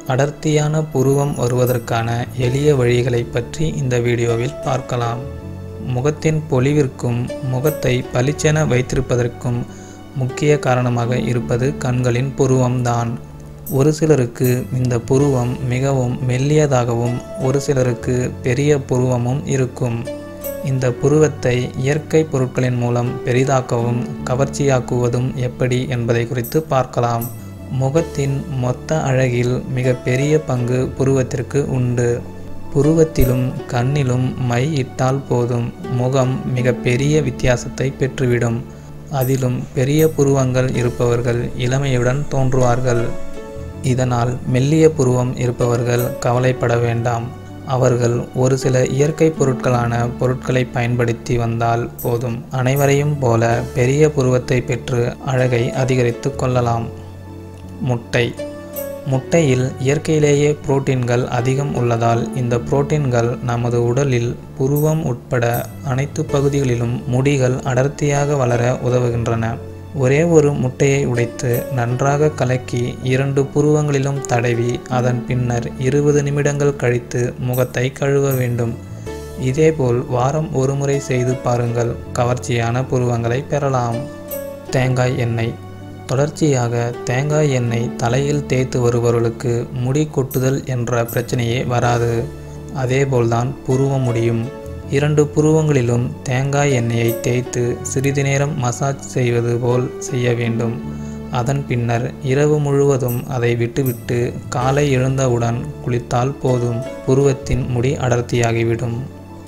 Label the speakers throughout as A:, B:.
A: அடர்த்தியான புருவம் வருவதற்கான எளிய வழிகளை பற்றி இந்த வீடியோவில் பார்க்கலாம் முகத்தின் பொலிவிற்கும் முகத்தை பளிச்சென வைத்திருப்பதற்கும் முக்கிய காரணமாக இருப்பது கண்களின் புருவம்தான் ஒரு சிலருக்கு இந்த புருவம் மிகவும் மெல்லியதாகவும் ஒரு சிலருக்கு பெரிய புருவமும் இருக்கும் இந்த புருவத்தை இயற்கை பொருட்களின் மூலம் பெரிதாக்கவும் கவர்ச்சியாக்குவதும் எப்படி என்பதை குறித்து பார்க்கலாம் முகத்தின் மொத்த அழகில் மிக பெரிய பங்கு புருவத்திற்கு உண்டு புருவத்திலும் கண்ணிலும் மை இட்டால் போதும் முகம் மிக பெரிய வித்தியாசத்தை பெற்றுவிடும் அதிலும் பெரிய புருவங்கள் இருப்பவர்கள் இளமையுடன் தோன்றுவார்கள் இதனால் மெல்லிய புருவம் இருப்பவர்கள் கவலைப்பட வேண்டாம் அவர்கள் ஒரு சில இயற்கை பொருட்களான பொருட்களை பயன்படுத்தி வந்தால் போதும் அனைவரையும் போல பெரிய புருவத்தை பெற்று அழகை அதிகரித்து கொள்ளலாம் முட்டை முட்டையில் இயற்கையிலேயே புரோட்டீன்கள் அதிகம் உள்ளதால் இந்த புரோட்டீன்கள் நமது உடலில் புருவம் உட்பட அனைத்து பகுதிகளிலும் முடிகள் அடர்த்தியாக வளர உதவுகின்றன ஒரே ஒரு முட்டையை உடைத்து நன்றாக கலக்கி இரண்டு புருவங்களிலும் தடவி அதன் பின்னர் இருபது நிமிடங்கள் கழித்து முகத்தை கழுவ வேண்டும் இதேபோல் வாரம் ஒரு முறை செய்து பாருங்கள் கவர்ச்சியான புருவங்களை பெறலாம் தேங்காய் எண்ணெய் தொடர்ச்சியாக தேங்காய் எண்ணெய் தலையில் தேய்த்து வருபவர்களுக்கு முடி கொட்டுதல் என்ற பிரச்சனையே வராது அதேபோல்தான் புருவம் முடியும் இரண்டு புருவங்களிலும் தேங்காய் எண்ணெயை தேய்த்து சிறிது நேரம் மசாஜ் செய்வது போல் செய்ய வேண்டும் அதன் பின்னர் இரவு முழுவதும் அதை விட்டுவிட்டு காலை எழுந்தவுடன் குளித்தால் போதும் புருவத்தின் முடி அடர்த்தியாகிவிடும்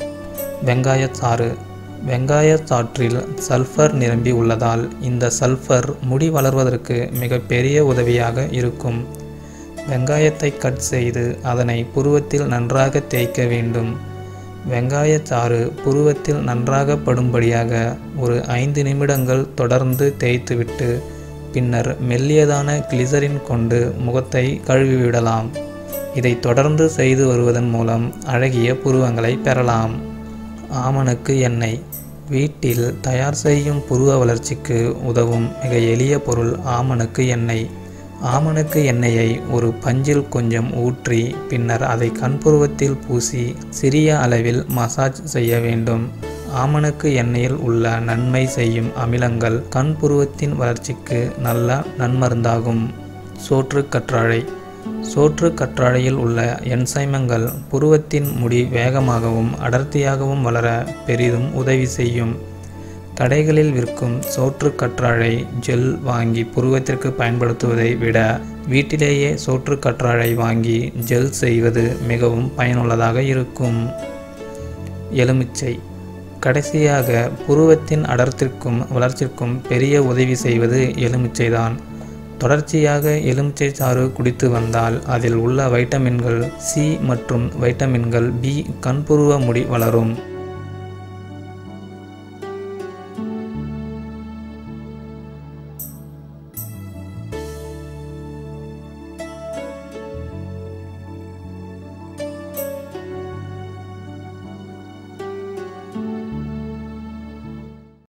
A: வெங்காயச்சாறு வெங்காயச்சாற்றில் சல்ஃபர் நிரம்பி உள்ளதால் இந்த சல்ஃபர் முடி வளர்வதற்கு மிக பெரிய உதவியாக இருக்கும் வெங்காயத்தை கட் செய்து அதனை புருவத்தில் நன்றாக தேய்க்க வேண்டும் வெங்காயச்சாறு புருவத்தில் நன்றாக படும்படியாக ஒரு ஐந்து நிமிடங்கள் தொடர்ந்து தேய்த்துவிட்டு பின்னர் மெல்லியதான கிளிசரின் கொண்டு முகத்தை கழுவிவிடலாம் இதை தொடர்ந்து செய்து வருவதன் மூலம் அழகிய புருவங்களை பெறலாம் ஆமணக்கு எண்ணெய் வீட்டில் தயார் செய்யும் புருவ வளர்ச்சிக்கு உதவும் மிக எளிய பொருள் ஆமணக்கு எண்ணெய் ஆமணக்கு எண்ணெயை ஒரு பஞ்சில் கொஞ்சம் ஊற்றி பின்னர் அதை கண்புருவத்தில் பூசி சிறிய அளவில் மசாஜ் செய்ய வேண்டும் ஆமணக்கு எண்ணெயில் உள்ள நன்மை செய்யும் அமிலங்கள் கண்புருவத்தின் வளர்ச்சிக்கு நல்ல நன்மருந்தாகும் சோற்று கற்றாழை சோற்று கற்றாழையில் உள்ள என்சைமங்கள் புருவத்தின் முடி வேகமாகவும் அடர்த்தியாகவும் வளர பெரிதும் உதவி செய்யும் கடைகளில் விற்கும் சோற்று கற்றாழை ஜெல் வாங்கி புருவத்திற்கு பயன்படுத்துவதை விட வீட்டிலேயே சோற்று கற்றாழை வாங்கி ஜெல் செய்வது மிகவும் பயனுள்ளதாக இருக்கும் எலுமிச்சை கடைசியாக புருவத்தின் அடர்த்திற்கும் வளர்ச்சிக்கும் பெரிய உதவி செய்வது எலுமிச்சைதான் தொடர்ச்சியாக எலுமிச்சை சாறு குடித்து வந்தால் அதில் உள்ள வைட்டமின்கள் சி மற்றும் வைட்டமின்கள் பி கண்புருவ முடி வளரும்